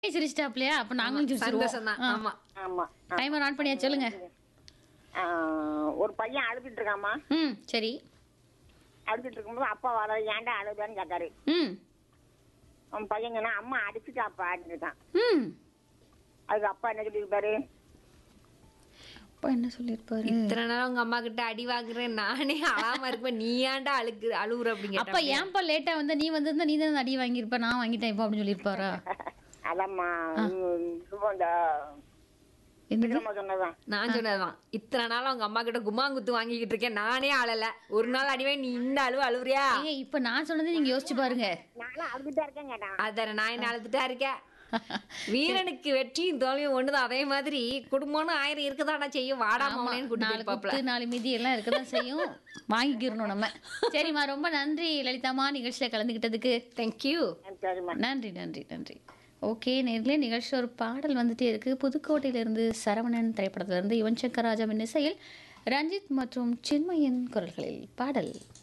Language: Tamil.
சிரிச்சிட்டாப்லையா அப்ப நாங்களும் சந்தோஷம் தான் சிரிச்சிருவோம் ஆமா ஆமா டைமர் ஆன் பண்ணியா சொல்லுங்க ஆ, ஒரு பையன் அழுதுட்டு இருக்காமா ம் சரி அழுதுட்டு இருக்கும்போது அப்பா வர ஏன்டா அழுதான்னு கேட்டாரு ம் அவன் பையன் சொன்னா அம்மா அடிச்சுட்டாப்பா இருக்கான் ம் அதுக்கு அப்பா என்ன சொல்லியிருப்பாரு அப்பா என்ன சொல்லியிருப்பாரு இத்தனை நாள் உங்க அம்மா கிட்ட அடி வாங்குறேன் நானே அழாம இருப்பேன் நீ ஏன்டா அழுக்கு அழுவுற அப்படிங்கிற அப்ப ஏன்பா லேட்டா வந்த நீ வந்திருந்தா நீ தான் அடி வாங்கியிருப்ப நான் வாங்கிட்டேன் இப்போ அப்படின்னு சொல்லியிருப்பாரா அதம்மா இந்த என்னது விக்ரமா சொன்னதான் நான் சொன்னதுதான் இத்தனை நாள் அவங்க அம்மா கிட்ட கும்மாங்குத்து வாங்கிக்கிட்டு இருக்கேன் நானே அழல ஒரு நாள் அடிவே நீ இந்த அழுவு அழுவுறியா ஏங்க இப்ப நான் சொன்னதை நீங்க யோசிச்சு பாருங்க நானும் அழுதுட்டா இருக்கேன் கேட்டான் அதான நான் என்ன அழுதுட்டா இருக்கேன் வீரனுக்கு வெற்றியும் தோல்வியும் ஒண்ணுதான் அதே மாதிரி குடும்பம்னு ஆயிரம் இருக்குதாடா செய்யும் வாடா மவனேன்னு கூட்டிட்டு நாலு போயிருப்பாப்ல குத்து நாலு மீதி எல்லாம் இருக்கதான் செய்யும் வாங்கிக்கிறணும் நம்ம சரிம்மா ரொம்ப நன்றி லலிதாம்மா நிகழ்ச்சியில கலந்துக்கிட்டதுக்கு தேங்க்யூ சரிம்மா நன்றி நன்றி நன்றி ஓகே நேர்களே நிகழ்ச்சி ஒரு பாடல் வந்துட்டே இருக்கு புதுக்கோட்டையிலிருந்து சரவணன் திரைப்படத்திலிருந்து யுவன் சங்கர் ராஜாவின் இசையில் ரஞ்சித் மற்றும் சின்மயன் குரல்களில் பாடல்